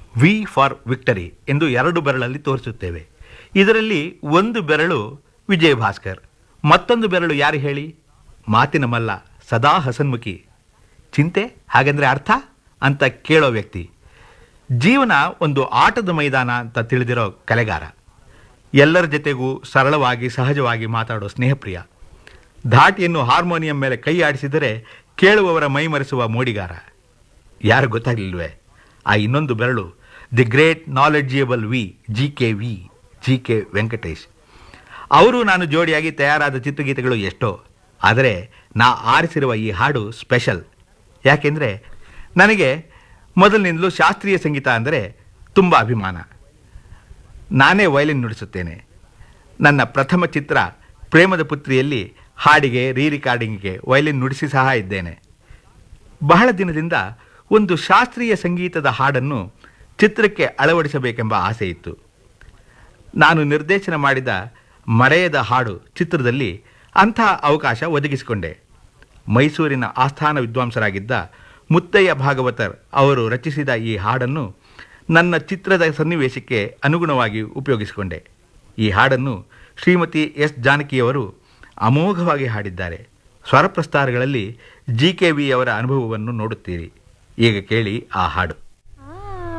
V for victory ಎಂದು ಎರಡು ಬೆರಳಲ್ಲಿ ತೋರಿಸುತ್ತೇವೆ ಇದರಲ್ಲಿ ಒಂದು ಬೆರಳು ವಿಜಯ ಭಾಸ್ಕರ್ ಮತ್ತೊಂದು ಬೆರಳು ಯಾರು ಹೇಳಿ ಮಾತಿನ ಮಲ್ಲ ಸದಾ ಹಸನ್ಮುಖಿ ಚಿಂತೆ ಹಾಗೆಂದ್ರೆ ಅರ್ಥ ಅಂತ ಕೇಳೋ ವ್ಯಕ್ತಿ ಜೀವನ ಒಂದು ಆಟದ ಮೈದಾನ ಅಂತ ತಿಳಿದಿರೋ ಕಲೆಗಾರ ಎಲ್ಲರ ಜೊತೆಗೂ ಸರಳವಾಗಿ ಸಹಜವಾಗಿ ಮಾತಾಡೋ ಸ್ನೇಹಪ್ರಿಯ ಧಾಟಿಯನ್ನು ಹಾರ್ಮೋನಿಯಂ ಮೇಲೆ ಕೈ ಆಡಿಸಿದರೆ ಕೇಳುವವರ ಮೈಮರೆಸುವ ಮೋಡಿಗಾರ ಯಾರು ಗೊತ್ತಾಗಲಿಲ್ವೇ ಆ ಇನ್ನೊಂದು ಬೆರಳು the great knowledgeable V G K V G K Venkatesh ಅವರು ನಾನು ಜೋಡಿಯಾಗಿ ತಯಾರಾದ ಚಿತ್ರಗೀತೆಗಳು ಎಷ್ಟೋ ಆದರೆ ನಾ ಆರಿಸಿರುವ ಈ ಹಾಡು ಸ್ಪೆಷಲ್ ಯಾಕೆಂದರೆ ನನಗೆ ಮೊದಲಿನಿಂದಲೂ ಶಾಸ್ತ್ರೀಯ ಸಂಗೀತ ಅಂದರೆ ತುಂಬ ಅಭಿಮಾನ ನಾನೇ ವಯಲಿನ್ ನುಡಿಸುತ್ತೇನೆ ನನ್ನ ಪ್ರಥಮ ಚಿತ್ರ ಪ್ರೇಮದ ಪುತ್ರಿಯಲ್ಲಿ ಹಾಡಿಗೆ ರೀ ರಿಕಾರ್ಡಿಂಗ್ಗೆ ವಯಲಿನ್ ನುಡಿಸಿ ಸಹ ಇದ್ದೇನೆ ಬಹಳ ದಿನದಿಂದ ಒಂದು ಶಾಸ್ತ್ರೀಯ ಸಂಗೀತದ ಹಾಡನ್ನು ಚಿತ್ರಕ್ಕೆ ಅಳವಡಿಸಬೇಕೆಂಬ ಆಸೆ ಇತ್ತು ನಾನು ನಿರ್ದೇಶನ ಮಾಡಿದ ಮರೆಯದ ಹಾಡು ಚಿತ್ರದಲ್ಲಿ ಅಂಥ ಅವಕಾಶ ಒದಗಿಸಿಕೊಂಡೆ ಮೈಸೂರಿನ ಆಸ್ಥಾನ ವಿದ್ವಾಂಸರಾಗಿದ್ದ ಮುತ್ತಯ್ಯ ಭಾಗವತರ್ ಅವರು ರಚಿಸಿದ ಈ ಹಾಡನ್ನು ನನ್ನ ಚಿತ್ರದ ಸನ್ನಿವೇಶಕ್ಕೆ ಅನುಗುಣವಾಗಿ ಉಪಯೋಗಿಸಿಕೊಂಡೆ ಈ ಹಾಡನ್ನು ಶ್ರೀಮತಿ ಎಸ್ ಜಾನಕಿಯವರು ಅಮೋಘವಾಗಿ ಹಾಡಿದ್ದಾರೆ ಸ್ವರಪ್ರಸ್ತಾರಗಳಲ್ಲಿ ಜಿ ಕೆ ವಿ ಅವರ ಅನುಭವವನ್ನು ನೋಡುತ್ತೀರಿ ಈಗ ಕೇಳಿ ಆ ಹಾಡು